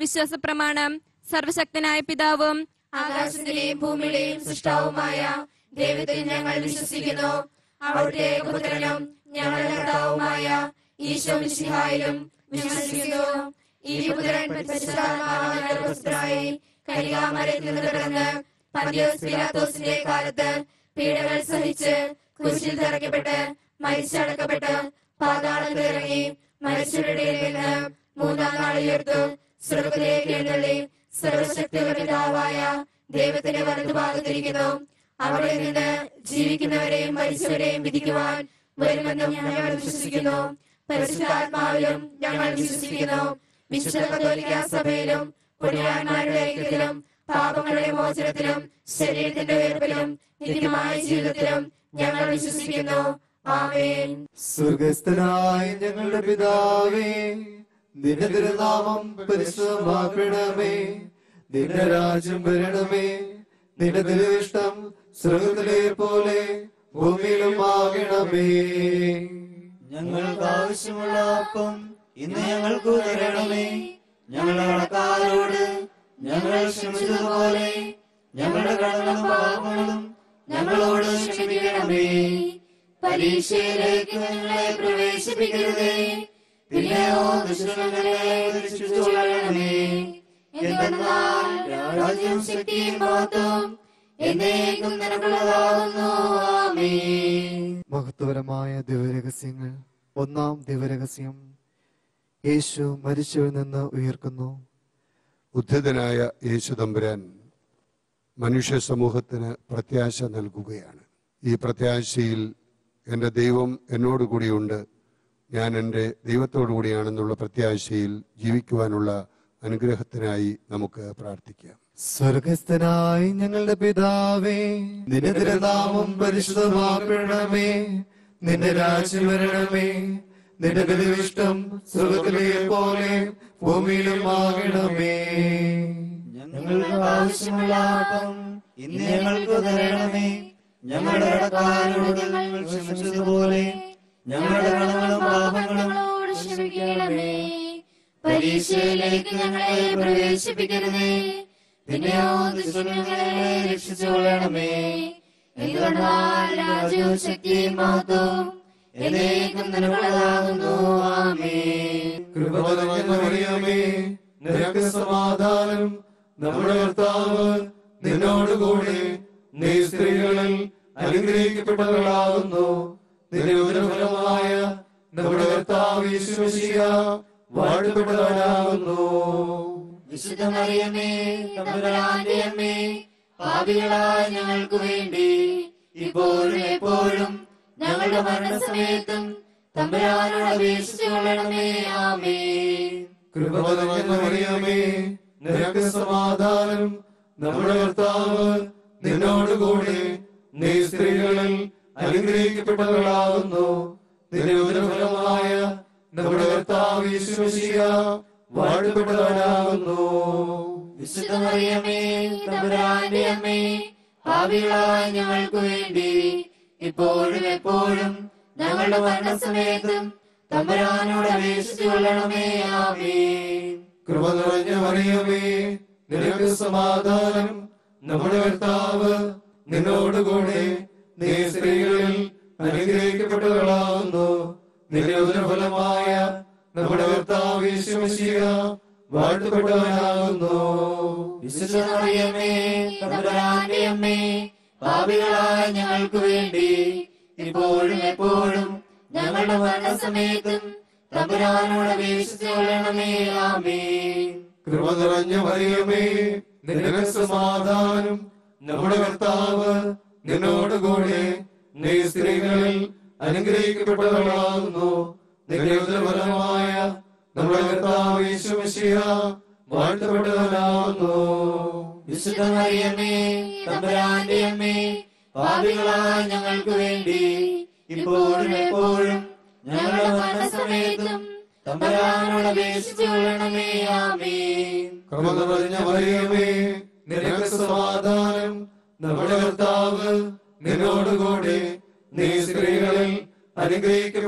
വിശ്വാസ പ്രമാണം സർവശക്തനായ പിതാവും ആകാശത്തിലെയും ഭൂമിയുടെയും സൃഷ്ടാവുമായ ദൈവത്തിൽ ഞങ്ങൾ വിശ്വസിക്കുന്നു അവിടുത്തെ പുത്രനും ഞങ്ങളുടെ കർത്താവുമായ ഈശോ മിശിഹായിലും വിശ്വസിക്കുന്നു ഈ പുത്രൻ പരിശുദ്ധാത്മാവിനാൽ ഗർഭസ്ഥനായി കന്യകാമരത്തിൽ നിന്ന് പിറന്ന് പന്തിയോസ് പിലാത്തോസിന്റെ കാലത്ത് പീഡകൾ സഹിച്ച് കുരിശിൽ തറയ്ക്കപ്പെട്ട് മരിച്ചടക്കപ്പെട്ട് പാതാളത്തിൽ ഇറങ്ങി മരിച്ചവരുടെ ഇടയിൽ നിന്ന് മൂന്നാം നാൾ ഉയർത്തു സ്വർഗത്തിലേക്ക് എഴുന്നള്ളി സർവശക്തിയുള്ള പിതാവായ ദൈവത്തിന്റെ വലതുഭാഗത്തിരിക്കുന്നു അവിടെ നിന്ന് ജീവിക്കുന്നവരെയും മരിച്ചവരെയും വിധിക്കുവാൻ വരുമെന്നും ഞങ്ങൾ വിശ്വസിക്കുന്നു പരിശുദ്ധാത്മാവിലും ഞങ്ങൾ വിശ്വസിക്കുന്നു വിശുദ്ധ കത്തോലിക്ക സഭയിലും പുണ്യാന്മാരുടെ ഐക്യത്തിലും പാപങ്ങളുടെ മോചനത്തിലും ശരീരത്തിന്റെ ഉയർപ്പിലും നിത്യമായ ജീവിതത്തിലും ഞങ്ങൾ വിശ്വസിക്കുന്നു ആമേൻ സ്വർഗസ്ഥനായ ഞങ്ങളുടെ പിതാവേ നിന്റെ തിരുനാമം പരിശുദ്ധമാക്കണമേ നിന്റെ രാജ്യം വരണമേ നിന്റെ തിരുവിഷ്ടം സ്വർഗത്തിലെ പോലെ ഭൂമിയിലും ആകണമേ ഞങ്ങൾക്ക് ആവശ്യമുള്ള അപ്പം ഇന്ന് ഞങ്ങൾക്ക് തരണമേ ഞങ്ങളുടെ കടക്കാരോട് ഞങ്ങൾ ക്ഷമിച്ചതുപോലെ ഞങ്ങളുടെ കടങ്ങളും പാപങ്ങളും ഞങ്ങളോട് ക്ഷമിക്കണമേ പരീക്ഷയിലേക്ക് ഞങ്ങളെ പ്രവേശിപ്പിക്കരുതേ പിന്നെയോ ദുഷ്ടങ്ങളെ രക്ഷിച്ചുകൊള്ളണമേ എന്തെന്നാൽ രാജ്യം ശക്തിയും മഹത്വം എന്നേക്കും നിനക്കുള്ളതാകുന്നു ആമേൻ മഹത്വപരമായ ദിവരഹസ്യങ്ങൾ ഒന്നാം ദിവരഹസ്യം യേശു മരിച്ചവരിൽ നിന്ന് ഉയർക്കുന്നു ഉദ്ധിതനായ യേശു തമ്പുരാൻ മനുഷ്യ സമൂഹത്തിന് പ്രത്യാശ നൽകുകയാണ് ഈ പ്രത്യാശയിൽ എൻ്റെ ദൈവം എന്നോട് കൂടിയുണ്ട് ഞാൻ എൻ്റെ ദൈവത്തോടു കൂടിയാണെന്നുള്ള പ്രത്യാശയിൽ ജീവിക്കുവാനുള്ള അനുഗ്രഹത്തിനായി നമുക്ക് പ്രാർത്ഥിക്കാം സ്വർഗസ്ഥനായ ഞങ്ങളുടെ പിതാവേ നിന്റെ തിരുനാമം പരിശുദ്ധമാക്കണമേ നിന്റെ രാജ്യം വരണമേ നിന്റെ തിരുവിഷ്ടം സ്വർഗത്തിലെ പോലെ ഭൂമിയിലും ആകണമേ ഞങ്ങൾക്ക് ആവശ്യമുള്ള അപ്പം ഇന്ന് ഞങ്ങൾക്ക് തരണമേ ഞങ്ങളുടെ കടക്കാരോട് ഞങ്ങൾ ക്ഷമിച്ചതുപോലെ ഞങ്ങളുടെ കടങ്ങളും പാപങ്ങളും ഞങ്ങളോട് ക്ഷമിക്കണമേ പരീക്ഷയിലേക്ക് ഞങ്ങളെ പ്രവേശിപ്പിക്കരുതേ പിന്നെയോ ദുഷ്ടങ്ങളെ രക്ഷിച്ചുകൊള്ളണമേ എന്തുകൊണ്ടാൽ രാജ്യവും ശക്തിയും മഹത്വവും എന്നേക്കും നിനക്കുള്ളതാകുന്നു ആമേൻ കൃപ നിറഞ്ഞ മറിയമേ നിനക്ക് സമാധാനം നമ്മുടെ കർത്താവ് നിന്നോടുകൂടി നീ സ്ത്രീകളിൽ അനുഗ്രഹിക്കപ്പെട്ടവളാകുന്നു നിന്റെ ഉദരഫലമായ നമ്മുടെ കർത്താവ് യേശുമിശിഹ വാഴ്ത്തപ്പെട്ടവനാകുന്നു വിശുദ്ധ മറിയമേ തമ്പുരാന്റെ അമ്മേ പാപികളായ ഞങ്ങൾക്ക് വേണ്ടി ഇപ്പോഴും എപ്പോഴും ഞങ്ങളുടെ മരണസമയത്തും തമ്പുരാനോട് അപേക്ഷിച്ചു കൊള്ളണമേ ആമേൻ കൃപ നിറഞ്ഞ മറിയമേ നിനക്ക് സമാധാനം നമ്മുടെ കർത്താവ് നിന്നോടുകൂടി നീ സ്ത്രീകളിൽ അനുഗ്രഹിക്കപ്പെട്ടവളാകുന്നു നിന്റെ ഉദരഫലമായ നമ്മുടെ കർത്താവ് യേശുമിശിഹ വാഴ്ത്തപ്പെട്ടവനാകുന്നു വിശുദ്ധ മറിയമേ തമ്പുരാന്റെ അമ്മേ പാപികളായ ഞങ്ങൾക്ക് വേണ്ടി ഇപ്പോഴും എപ്പോഴും ഞങ്ങളുടെ മരണസമയത്തും തമ്പുരാനോട് അപേക്ഷിച്ചു കൊള്ളണമേ ആമേൻ കൃപ നിറഞ്ഞ മറിയമേ നിനക്ക് സമാധാനം നമ്മുടെ കർത്താവ് നിന്നോടുകൂടി നീ സ്ത്രീകളിൽ അനുഗ്രഹിക്കപ്പെട്ടവളാകുന്നു നിന്റെ ഉദരഫലമായ നമ്മുടെ കർത്താവ് യേശുമിശിഹ വാഴ്ത്തപ്പെട്ടവനാകുന്നു വിശുദ്ധ മറിയമേ തമ്പുരാന്റെ അമ്മേ പാപികളായ ഞങ്ങൾക്ക് വേണ്ടി ഇപ്പോഴും എപ്പോഴും ഞങ്ങളുടെ മരണസമയത്തും തമ്പുരാനോട് അപേക്ഷിച്ചു കൊള്ളണമേ ആമേൻ കൃപ നിറഞ്ഞ മറിയമേ നിനക്ക് സമാധാനം നമ്മുടെ കർത്താവ് നിന്നോടുകൂടി നീ സ്ത്രീകളിൽ അനുഗ്രഹിക്കപ്പെട്ടവളാകുന്നു നിന്റെ ഉദരഫലമായ നമ്മുടെ കർത്താവ് യേശുമിശിഹ വാഴ്ത്തപ്പെട്ടവനാകുന്നു വിശുദ്ധ മറിയമേ തമ്പുരാന്റെ അമ്മേ പാപികളായ ഞങ്ങൾക്ക് വേണ്ടി ഇപ്പോഴും എപ്പോഴും ഞങ്ങളുടെ മരണസമയത്തും തമ്പുരാനോട് അപേക്ഷിച്ചു കൊള്ളണമേ ആമേൻ കൃപ നിറഞ്ഞ മറിയമേ നിനക്ക് സമാധാനം നമ്മുടെ കർത്താവ് നിന്നോടുകൂടി നീ സ്ത്രീകളിൽ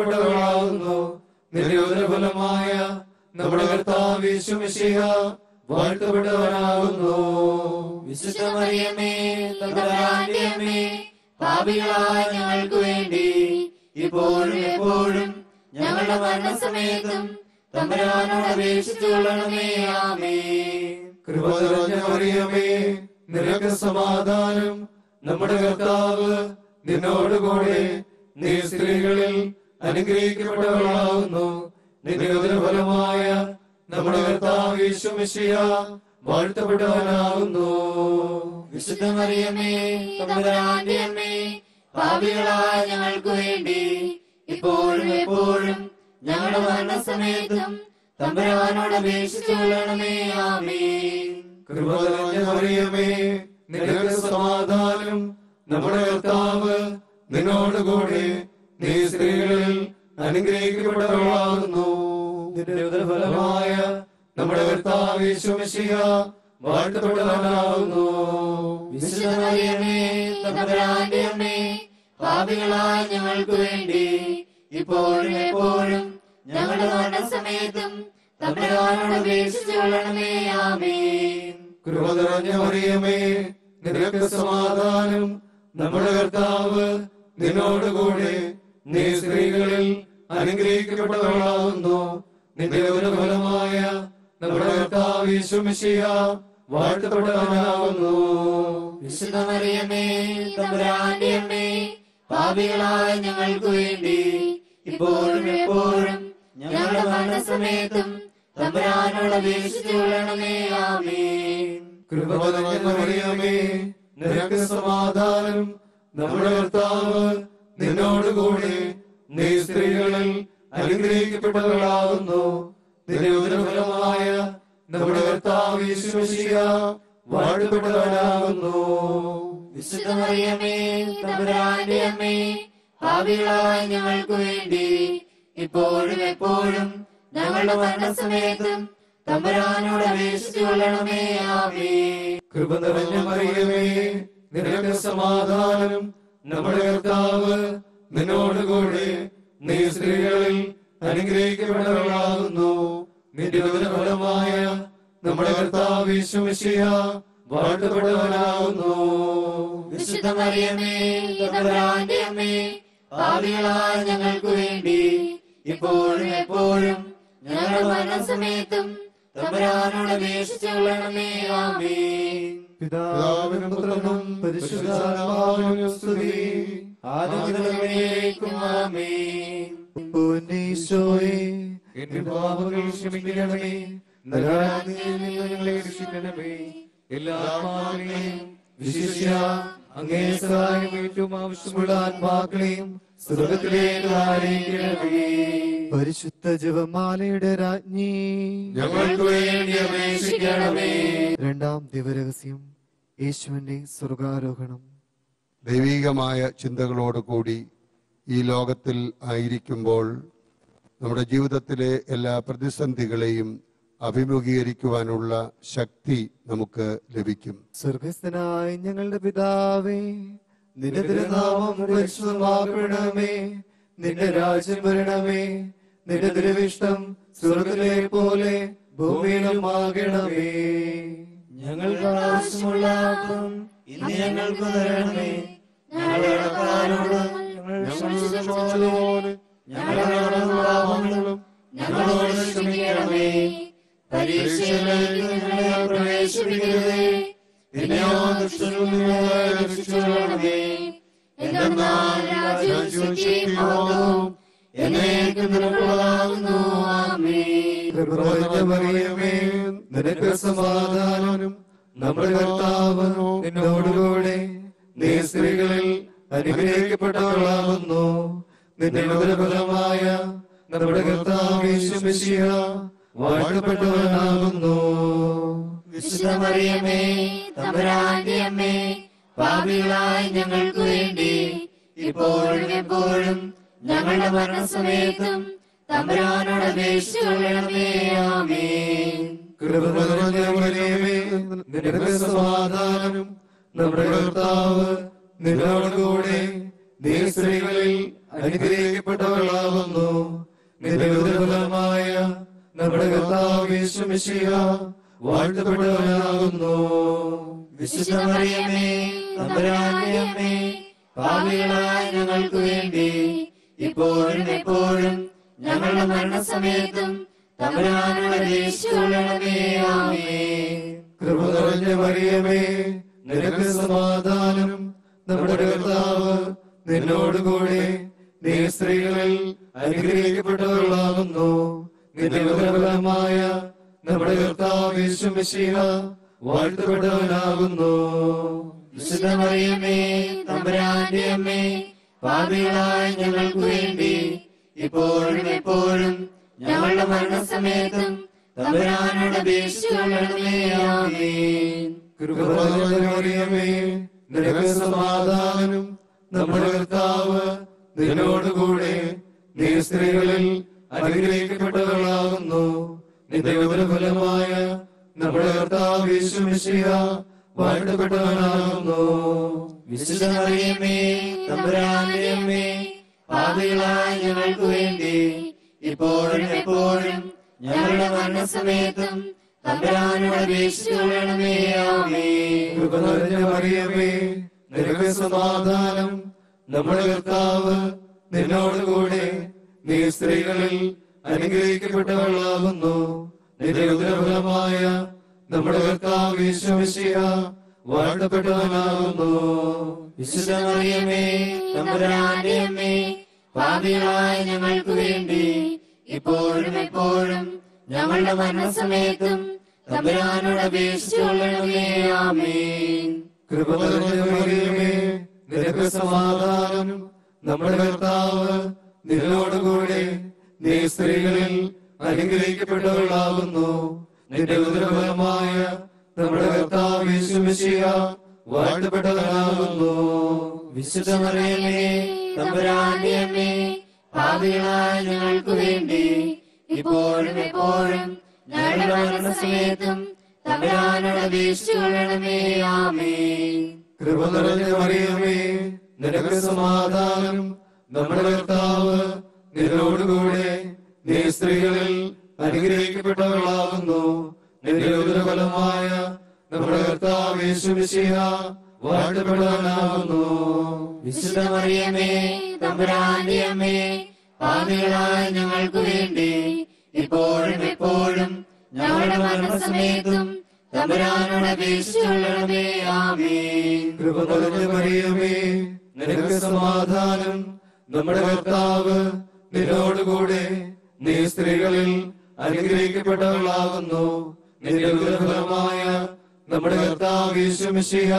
അനുഗ്രഹിക്കപ്പെട്ടവളാകുന്നു നിന്റെ ഉദരഫലമായ നമ്മുടെ കർത്താവ് യേശുമിശിഹ വാഴ്ത്തപ്പെട്ടവനാകുന്നു വിശുദ്ധ മറിയമേ തമ്പുരാന്റെ അമ്മേ പാപികളായ ഞങ്ങൾക്ക് വേണ്ടി ഇപ്പോഴും എപ്പോഴും ഞങ്ങളുടെ മരണസമയത്തും തമ്പുരാനോട് അപേക്ഷിച്ചു കൊള്ളണമേ ആമേ കൃപ നിറഞ്ഞ മറിയമേ നിനക്ക് സമാധാനം നമ്മുടെ കർത്താവ് നിന്നോടുകൂടെ നീ സ്ത്രീകളിൽ അനുഗ്രഹിക്കപ്പെട്ടവളാകുന്നു നിന്റെ ഉദരഫലമായ നമ്മുടെ കർത്താവ് യേശുമിശിയ വാഴ്ത്തപ്പെട്ടവനാകുന്നു വിശുദ്ധ മറിയമേ തമ്പുരാന്റെ അമ്മേ പാപികളായ ഞങ്ങൾക്ക് വേണ്ടി ഇപ്പോഴും എപ്പോഴും ഞങ്ങളുടെ മരണസമയത്തും തമ്പുരാനോട് അപേക്ഷിച്ചു കൊള്ളണമേ ആമേ കൃപ നിറഞ്ഞ മറിയമേ നിനക്ക് സമാധാനം നമ്മുടെ കർത്താവ് നിന്നോടുകൂടെ നീ സ്ത്രീകളിൽ അനുഗ്രഹിക്കപ്പെട്ടവളാകുന്നു നിന്റെ ഉദരഫലമായ നമ്മുടെ കർത്താവ് യേശുമിശിഹ വാഴ്ത്തപ്പെട്ടവനാകുന്നു വിശുദ്ധ മറിയമേ തമ്പുരാന്റെ അമ്മേ പാപികളായ ഞങ്ങൾക്ക് വേണ്ടി ഇപ്പോഴും എപ്പോഴും ഞങ്ങളുടെ മരണസമയത്തും തമ്പുരാനോട് അപേക്ഷിച്ചു കൊള്ളണമേ ആമേ കൃപ നിറഞ്ഞ മറിയമേ നിനക്ക് സമാധാനം നമ്മുടെ കർത്താവ് നിന്നോടുകൂടെ നീ സ്ത്രീകളിൽ അനുഗ്രഹിക്കപ്പെട്ടവളാകുന്നു നിന്റെ ഉദരഫലമായ നമ്മുടെ കർത്താവ് യേശുമിശിഹ വാഴ്ത്തപ്പെട്ടവനാകുന്നു വിശുദ്ധ മറിയമേ തമ്പുരാന്റെ അമ്മേ പാപികളായ ഞങ്ങൾക്ക് വേണ്ടി ഇപ്പോഴും എപ്പോഴും ഞങ്ങളുടെ മരണസമയത്തും തമ്പുരാനോട് അപേക്ഷിച്ചു കൊള്ളണമേ ആമേ കൃപ നിറഞ്ഞ മറിയമേ നിനക്ക് സമാധാനം നമ്മുടെ കർത്താവ് നിന്നോടുകൂടെ നീ സ്ത്രീകളിൽ അനുഗ്രഹിക്കപ്പെട്ടവളാകുന്നു നിന്റെ ഉദരഫലമായ നമ്മുടെ കർത്താവ് യേശുമിശിഹ വാഴ്ത്തപ്പെട്ടവനാകുന്നു വിശുദ്ധ മറിയമേ തമ്പുരാന്റെ അമ്മേ പാപികളായ ഞങ്ങൾക്ക് വേണ്ടി ഇപ്പോഴും എപ്പോഴും ഞങ്ങളുടെ മരണസമയത്തും തമ്പുരാനോട് അപേക്ഷിച്ചു കൊള്ളണമേ ആമേ കൃപ നിറഞ്ഞ മറിയമേ നിനക്ക് സമാധാനം നമ്മുടെ കർത്താവ് നിന്നോടുകൂടെ നീ സ്ത്രീകളിൽ അനുഗ്രഹിക്കപ്പെട്ടവളാകുന്നു നിന്റെ ഉദരഫലമായ നമ്മുടെ കർത്താവ് യേശുമിശിഹ വാഴ്ത്തപ്പെട്ടവനാകുന്നു വിശുദ്ധ മറിയമേ തമ്പുരാന്റെ അമ്മേ പാപികളായ ഞങ്ങൾക്ക് വേണ്ടി ഇപ്പോഴും എപ്പോഴും ഞങ്ങളുടെ മരണസമയത്തും തമ്പുരാനോട് അപേക്ഷിച്ചു കൊള്ളണമേ ആമേ പിതാവിനും പുത്രനും പരിശുദ്ധാത്മാവിനും സ്തുതി ആദിമുതലേക്കും ആമേ ഉന്നയിച്ചോയെ എന്റെ പാപങ്ങൾ ക്ഷമിക്കണമേ നരകാഗ്നിയിൽ നിന്ന് ഞങ്ങളെ രക്ഷിക്കണമേ എല്ലാ ആത്മാക്കളെയും വിശിഷ്യ അങ്ങേ സഹായം ഏറ്റവും ആവശ്യമുള്ള ആത്മാക്കളെയും സ്വർഗത്തിലേക്ക് ആനയിക്കണമേ പരിശുദ്ധ ജപമാലയുടെ രാജ്ഞി ഞങ്ങൾക്ക് വേണ്ടി അപേക്ഷിക്കണമേ രണ്ടാം ദിവരഹസ്യം യേശുവിന്റെ സ്വർഗാരോഹണം ദൈവികമായ ചിന്തകളോടുകൂടി ഈ ലോകത്തിൽ ആയിരിക്കുമ്പോൾ നമ്മുടെ ജീവിതത്തിലെ എല്ലാ പ്രതിസന്ധികളെയും അഭിമുഖീകരിക്കുവാനുള്ള ശക്തി നമുക്ക് ലഭിക്കും സ്വർഗസ്ഥനായ ഞങ്ങളുടെ പിതാവേ നിന്റെ തിരുനാമം പരിശുദ്ധമാക്കണമേ നിന്റെ രാജ്യം വരണമേ നിന്റെ തിരുവിഷ്ടം സ്വർഗത്തിലെ പോലെ ഭൂമിയിലും ആകണമേ ഞങ്ങൾക്ക് ആവശ്യമുള്ള അപ്പം ഇന്ന് ഞങ്ങൾക്ക് തരണമേ ഞങ്ങളുടെ കടക്കാരോട് ഞങ്ങൾ ക്ഷമിച്ചതുപോലെ ഞങ്ങളുടെ കടങ്ങളും പാപങ്ങളും ഞങ്ങളോട് ക്ഷമിക്കണമേ പരീക്ഷയിലേക്ക് ഞങ്ങളെ പ്രവേശിപ്പിക്കരുതേ പിന്നെയോ ദുഷ്ടനിൽ നിന്ന് രക്ഷിച്ചുകൊള്ളണമേ എന്തെന്നാൽ രാജ്യവും ശക്തിയും മഹത്വവും എന്നേക്കും നിനക്കുള്ളതാകുന്നു ആമേൻ പ്രഭുവിന്റെ മറിയമേ നിനക്ക് സമാധാനം നമ്മുടെ കർത്താവ് നിന്നോടുകൂടെ നീ സ്ത്രീകളിൽ അനുഗ്രഹിക്കപ്പെട്ടവളാകുന്നു നിന്റെ ഉദരഫലമായ നമ്മുടെ കർത്താവ് യേശുമിശിഹ വാഴ്ത്തപ്പെട്ടവനാകുന്നു വിശുദ്ധ മറിയമേ തമ്പുരാന്റെ അമ്മേ പാപികളായ ഞങ്ങൾക്ക് വേണ്ടി ഇപ്പോഴും എപ്പോഴും ഞങ്ങളുടെ മരണസമയത്തും തമ്പുരാനോട് അപേക്ഷിച്ചുകൊള്ളണമേ ആമേൻ കൃപ നിറഞ്ഞ മറിയമേ നിനക്ക് സമാധാനം നമ്മുടെ കർത്താവ് നിന്നോടുകൂടെ നീ സ്ത്രീകളിൽ അനുഗ്രഹിക്കപ്പെട്ടവളാകുന്നു നിന്റെ ഉദരഫലമായ നമ്മുടെ കർത്താവ് യേശുമിശിഹ വാഴ്ത്തപ്പെട്ടവനാകുന്നു വിശുദ്ധ മറിയമേ തമ്പുരാന്റെ അമ്മേ പാപികളായ ഞങ്ങൾക്ക് വേണ്ടി ഇപ്പോഴും എപ്പോഴും ഞങ്ങളുടെ മരണസമയത്തും തമ്പുരാനോട് ദേശിച്ചുകൊള്ളണമേ ആമേ കൃപ നിറഞ്ഞ മറിയമേ നിനക്ക് സമാധാനം നമ്മുടെ കർത്താവ് നിന്നോടുകൂടെ നീ സ്ത്രീകളിൽ അനുഗ്രഹിക്കപ്പെട്ടവളാകുന്നു നിന്റെ ഉദരഫലമായ നമ്മുടെ കർത്താവ് യേശുമിശിഹ വാഴ്ത്തപ്പെട്ടവനാകുന്നു വിശുദ്ധ മറിയമേ തമ്പുരാന്റെ അമ്മേ പാപികളായ ഞങ്ങൾക്ക് വേണ്ടി ഇപ്പോഴും എപ്പോഴും ഞങ്ങളുടെ മരണസമയത്തും തമ്പുരാനോട് ദേശിച്ചുകൊള്ളണമേ ആമേ കൃപ നിറഞ്ഞ മറിയമേ നിനക്ക് സമാധാനം നമ്മുടെ കർത്താവ് നിന്നോടുകൂടെ നീ സ്ത്രീകളിൽ അനുഗ്രഹിക്കപ്പെട്ടവളാകുന്നു നിന്റെ ഉദരഫലമായ നമ്മുടെ കർത്താവ് യേശുമിശിഹ വാഴ്ത്തപ്പെട്ടവനാകുന്നു വിശുദ്ധ മറിയമേ തമ്പുരാന്റെ അമ്മേ പാപികളായ ഞങ്ങൾക്ക് വേണ്ടി ഇപ്പോഴും എപ്പോഴും ഞങ്ങളുടെ മരണസമയത്തും തമ്പുരാനോട് അപേക്ഷിച്ചുകൊള്ളണമേ ആമേ കൃപ നിറഞ്ഞ മറിയമേ നിനക്ക് സമാധാനം നമ്മുടെ കർത്താവ് നിന്നോടുകൂടെ നീ സ്ത്രീകളിൽ അനുഗ്രഹിക്കപ്പെട്ടവളാകുന്നു നിന്റെ ഉദരഫലമായ നമ്മുടെ കർത്താവ് യേശുമിശിഹ വാഴ്ത്തപ്പെട്ടവനാകുന്നു വിശുദ്ധ മറിയമേ തമ്പുരാന്റെ അമ്മേ പാപികളായ ഞങ്ങൾക്ക് വേണ്ടി ഇപ്പോഴും എപ്പോഴും ഞങ്ങളുടെ മരണസമയത്തും തമ്പുരാനോട് അപേക്ഷിച്ചുകൊള്ളണമേ ആമേ കൃപ നിറഞ്ഞ മറിയമേ നിനക്ക് സമാധാനം നമ്മുടെ കർത്താവ് നിന്നോടുകൂടെ നീ സ്ത്രീകളിൽ അനുഗ്രഹിക്കപ്പെട്ടവളാകുന്നു നിന്റെ ഉദരഫലമായ നമ്മുടെ കർത്താവ് യേശുമിശിഹ വാഴ്ത്തപ്പെട്ടവനാകുന്നു വിശുദ്ധ മറിയമേ തമ്പുരാന്റെ അമ്മേ പാപികളായ ഞങ്ങൾക്ക് വേണ്ടി ഇപ്പോഴും എപ്പോഴും ഞങ്ങളുടെ മരണസമയത്തും തമ്പുരാനോട് അപേക്ഷിച്ചുകൊള്ളണമേ ആമേ കൃപ നിറഞ്ഞ മറിയമേ നിനക്ക് സമാധാനം നമ്മുടെ കർത്താവ് നിന്നോടുകൂടെ നീ സ്ത്രീകളിൽ അനുഗ്രഹിക്കപ്പെട്ടവളാകുന്നു നിന്റെ ഉദരഫലമായ നമ്മുടെ കർത്താവ് യേശുമിശിഹ വാഴ്ത്തപ്പെട്ടവനാകുന്നു വിശുദ്ധ മറിയമേ തമ്പുരാന്റെ അമ്മേ പാപികളായ ഞങ്ങൾക്ക് വേണ്ടി ഇപ്പോഴും എപ്പോഴും ഞങ്ങളുടെ മരണസമയത്തും തമ്പുരാനോട് അപേക്ഷിച്ചുകൊള്ളണമേ ആമേ കൃപ നിറഞ്ഞ മറിയമേ നിനക്ക് സമാധാനം നമ്മുടെ കർത്താവ് നിന്നോടുകൂടെ നീ സ്ത്രീകളിൽ അനുഗ്രഹിക്കപ്പെട്ടവളാകുന്നു നിന്റെ ഉദരഫലമായ നമ്മുടെ കർത്താവ് യേശുമിശിഹ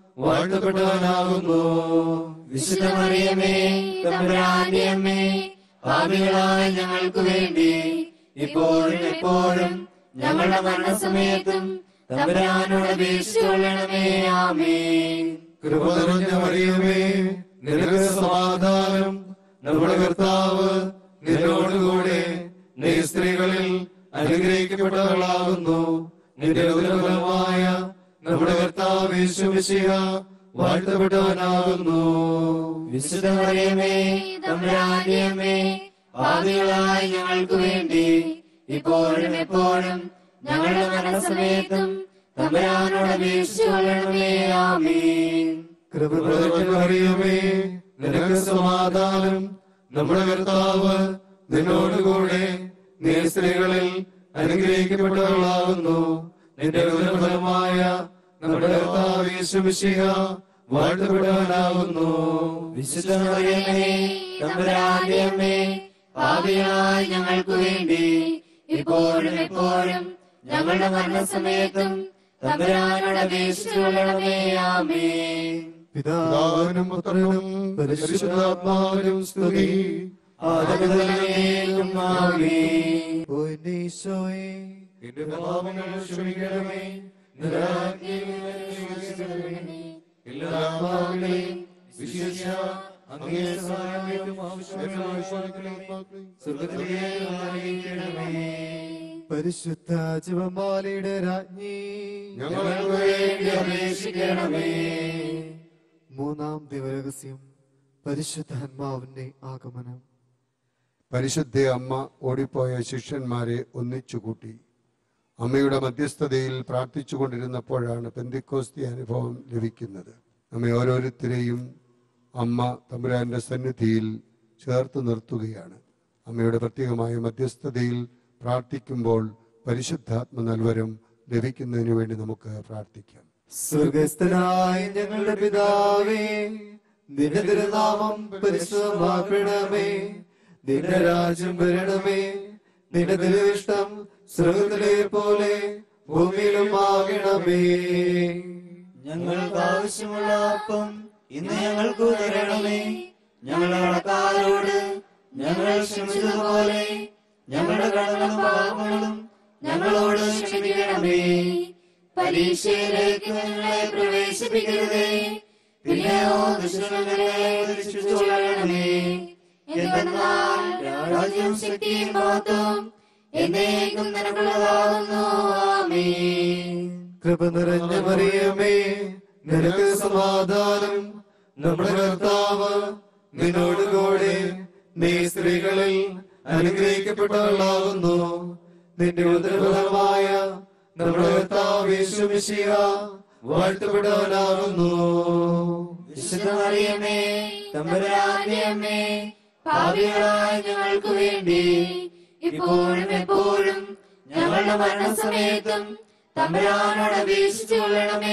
വാഴ്ത്തപ്പെട്ടവനാകുന്നു വിശുദ്ധ മറിയമേ തമ്പുരാന്റെ അമ്മേ പാപികളായ ഞങ്ങൾക്ക് വേണ്ടി ഇപ്പോഴും എപ്പോഴും ഞങ്ങളുടെ മരണസമയത്തും തമ്പുരാനോട് അപേക്ഷിച്ചുകൊള്ളണമേ ആമേ കൃപ നിറഞ്ഞ മറിയമേ നിനക്ക് സമാധാനം നമ്മുടെ കർത്താവ് നിന്നോടുകൂടെ നീ സ്ത്രീകളിൽ അനുഗ്രഹിക്കപ്പെട്ടവളാകുന്നു നിന്റെ ഉദരഫലമായ നമ്മുടെ കർത്താവ് യേശുമിശിഹ വാഴ്ത്തപ്പെട്ടവനാകുന്നു വിശുദ്ധ മറിയമേ തമ്പുരാന്റെ അമ്മേ പാപികളായ ഞങ്ങൾക്ക് വേണ്ടി ഇപ്പോഴും എപ്പോഴും ഞങ്ങളുടെ മരണസമയത്തും തമ്പുരാനോട് അപേക്ഷിച്ചുകൊള്ളണമേ ആമേ കൃപ നിറഞ്ഞ മറിയമേ നിനക്ക് സമാധാനം നമ്മുടെ കർത്താവ് നിന്നോടുകൂടെ നീ സ്ത്രീകളിൽ അനുഗ്രഹിക്കപ്പെട്ടവളാകുന്നു നിന്റെ ഉദരഫലമായ നമ്മുടെ കർത്താവ് യേശുമിശിഹ വാഴ്ത്തപ്പെട്ടവനാകുന്നു വിശുദ്ധ മറിയമേ തമ്പുരാന്റെ അമ്മേ പാപികളായ ഞങ്ങൾക്ക് വേണ്ടി ഇപ്പോഴും എപ്പോഴും ഞങ്ങളുടെ മരണസമയത്തും തമ്പുരാനോട് അപേക്ഷിച്ചുകൊള്ളണമേ ആമേ പിതാവിനും പുത്രനും പരിശുദ്ധാത്മാവിനും സ്തുതി ആദരവേകും ആമേ ഓ എന്റെ ഈശോയെ എന്റെ പാപങ്ങൾ ക്ഷമിക്കണമേ നിരാജ്ഞയെ എല്ലാ പാപങ്ങളെയും വിശേഷ അങ്ങേ സഹായത്തിനും ആവശ്യമായ സ്വർഗത്തിലേക്ക് ആനയിക്കണമേ പരിശുദ്ധ ജപമാലയുടെ രാജ്ഞി ഞങ്ങൾക്ക് വേണ്ടി അപേക്ഷിക്കണമേ മൂന്നാം ദിവരഹസ്യം പരിശുദ്ധാത്മാവിന്റെ ആഗമനം പരിശുദ്ധ അമ്മ ഓടിപ്പോയ ശിഷ്യന്മാരെ ഒന്നിച്ചുകൂട്ടി അമ്മയുടെ മധ്യസ്ഥതയിൽ പ്രാർത്ഥിച്ചു കൊണ്ടിരുന്നപ്പോഴാണ് പെന്തിക്കോസ്തി അനുഭവം ലഭിക്കുന്നത് നമ്മെ ഓരോരുത്തരെയും അമ്മ തമ്പുരാന്റെ സന്നിധിയിൽ ചേർത്ത് നിർത്തുകയാണ് അമ്മയുടെ പ്രത്യേകമായ മധ്യസ്ഥതയിൽ പ്രാർത്ഥിക്കുമ്പോൾ പരിശുദ്ധാത്മ നൽവരം ലഭിക്കുന്നതിന് വേണ്ടി നമുക്ക് പ്രാർത്ഥിക്കാം സ്വർഗസ്ഥനായ ഞങ്ങളുടെ പിതാവേ നിന്റെ തിരുനാമം പരിശുദ്ധമാക്കണമേ നിന്റെ രാജ്യം വരണമേ നിന്റെ തിരുവിഷ്ടം സ്വർഗത്തിലെ പോലെ ഭൂമിയിലും ആകണമേ ഞങ്ങൾക്ക് ആവശ്യമുള്ള അപ്പം ഇന്ന് ഞങ്ങൾക്ക് തരണമേ ഞങ്ങളുടെ കടക്കാരോട് ഞങ്ങൾ ക്ഷമിച്ചതുപോലെ ഞങ്ങളുടെ കടങ്ങളും പാപങ്ങളും ഞങ്ങളോട് ക്ഷമിക്കണമേ പരീക്ഷയിലേക്ക് ഞങ്ങളെ പ്രവേശിപ്പിക്കരുതേ പിന്നെയോ ദുഷ്ടങ്ങളെ രക്ഷിച്ചുകൊള്ളണമേ എന്തെന്നാൽ രാജ്യവും ശക്തിയും മഹത്വം എന്നേക്കും നിനക്കുള്ളതാകുന്നു ആമേൻ കൃപ നിറഞ്ഞ മറിയമേ നിനക്ക് സമാധാനം നമ്മുടെ കർത്താവ് നിന്നോട് കൂടെ നീ സ്ത്രീകളിൽ അനുഗ്രഹിക്കപ്പെട്ടവളാകുന്നു നിന്റെ ഉദരഫലമായ നമ്മുടെ കർത്താവ് യേശുമിശിഹ വാഴ്ത്തപ്പെട്ടവനാകുന്നു വിശുദ്ധ മറിയമേ തമ്പുരാന്റെ അമ്മേ പാപികളായ ഞങ്ങൾക്ക് വേണ്ടി ഇപ്പോഴും എപ്പോഴും ഞങ്ങളുടെ മരണസമയത്തും തമ്പുരാനോട് അപേക്ഷിച്ചു കൊള്ളണമേ